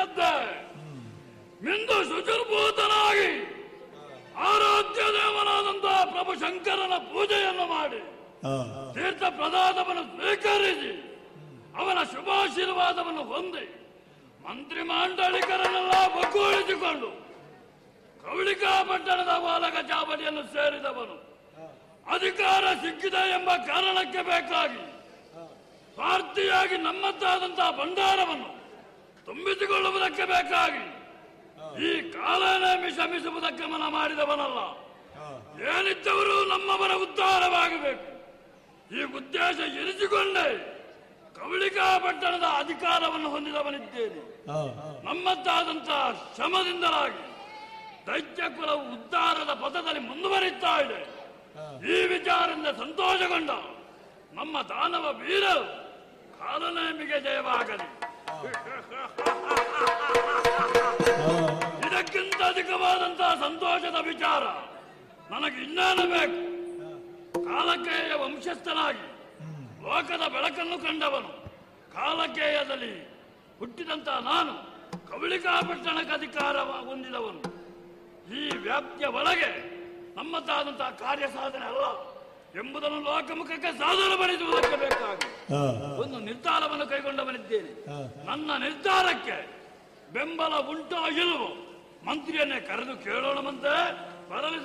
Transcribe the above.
ಗೆದ್ದೆ ಮಿಂದು ಶುಚಿರ್ಭೂತನಾಗಿ ಆರಾಧ್ಯ ದೇವನಾದಂತಹ ಪ್ರಭು ಶಂಕರನ ಪೂಜೆಯನ್ನು ಮಾಡಿ ತೀರ್ಥ ಪ್ರಸಾದವನ್ನು ಸ್ವೀಕರಿಸಿ ಅವನ ಶುಭಾಶೀರ್ವಾದವನ್ನು ಹೊಂದಿ ಮಂತ್ರಿ ಮಾಂಡಳಿಕರನ್ನೆಲ್ಲ ಒಗ್ಗೂಡಿಸಿಕೊಂಡು ಕವಳಿಕಾ ಪಟ್ಟಣದ ಬಾಲಕ ಚಾವಡಿಯನ್ನು ಸೇರಿದವನು ಅಧಿಕಾರ ಸಿಕ್ಕಿದೆ ಎಂಬ ಕಾರಣಕ್ಕೆ ಬೇಕಾಗಿ ಸ್ವಾರ್ಥಿಯಾಗಿ ನಮ್ಮದ್ದಾದಂತಹ ಭಂಡಾರವನ್ನು ತುಂಬಿಸಿಕೊಳ್ಳುವುದಕ್ಕೆ ಬೇಕಾಗಿ ಈ ಕಾಲನೇಮಿ ಶ್ರಮಿಸುವುದಕ್ಕೆ ಮನ ಮಾಡಿದವನಲ್ಲ ಏನಿದ್ದವರು ನಮ್ಮವರ ಉದ್ಧಾರವಾಗಬೇಕು ಈ ಉದ್ದೇಶ ಇರಿಸಿಕೊಂಡೇ ಕವಳಿಕಾ ಪಟ್ಟಣದ ಅಧಿಕಾರವನ್ನು ಹೊಂದಿದವನಿದ್ದೇನೆ ನಮ್ಮದ್ದಾದಂತಹ ಶ್ರಮದಿಂದಲಾಗಿ ದೈತ್ಯ ಕುಲವು ಉದ್ಧಾರದ ಪಥದಲ್ಲಿ ಮುಂದುವರಿತಾ ಇದೆ ಈ ವಿಚಾರದಿಂದ ಸಂತೋಷಗೊಂಡ ನಮ್ಮ ದಾನವ ವೀರರು ಕಾಲನೇಮಿಗೆ ಜಯವಾಗಲಿ ಇದಕ್ಕಿಂತ ಅಧಿಕವಾದಂತಹ ಸಂತೋಷದ ವಿಚಾರ ನನಗೆ ಇನ್ನೇನು ಬೇಕು ಕಾಲಕೇಯ ವಂಶಸ್ಥನಾಗಿ ಲೋಕದ ಬೆಳಕನ್ನು ಕಂಡವನು ಕಾಲಕೇಯದಲ್ಲಿ ಹುಟ್ಟಿದಂತಹ ನಾನು ಕವಳಿಕಾ ಪಟ್ಟಣಕ್ಕೆ ಅಧಿಕಾರ ಹೊಂದಿದವನು ಈ ವ್ಯಾಪ್ತಿಯ ಒಳಗೆ ನಮ್ಮದಾದಂತಹ ಕಾರ್ಯ ಸಾಧನೆ ಅಲ್ಲ ಎಂಬುದನ್ನು ಲೋಕಮುಖಕ್ಕೆ ಸಾಧನ ಪಡಿಸುವುದಕ್ಕೆ ಬೇಕಾಗಿ ಒಂದು ನಿರ್ಧಾರವನ್ನು ಕೈಗೊಂಡವನಿದ್ದೇನೆ ನನ್ನ ನಿರ್ಧಾರಕ್ಕೆ ಬೆಂಬಲ ಉಂಟೋ ಇಲ್ವೋ ಮಂತ್ರಿಯನ್ನೇ ಕರೆದು ಕೇಳೋಣವಂತೆ ಬರಲಿ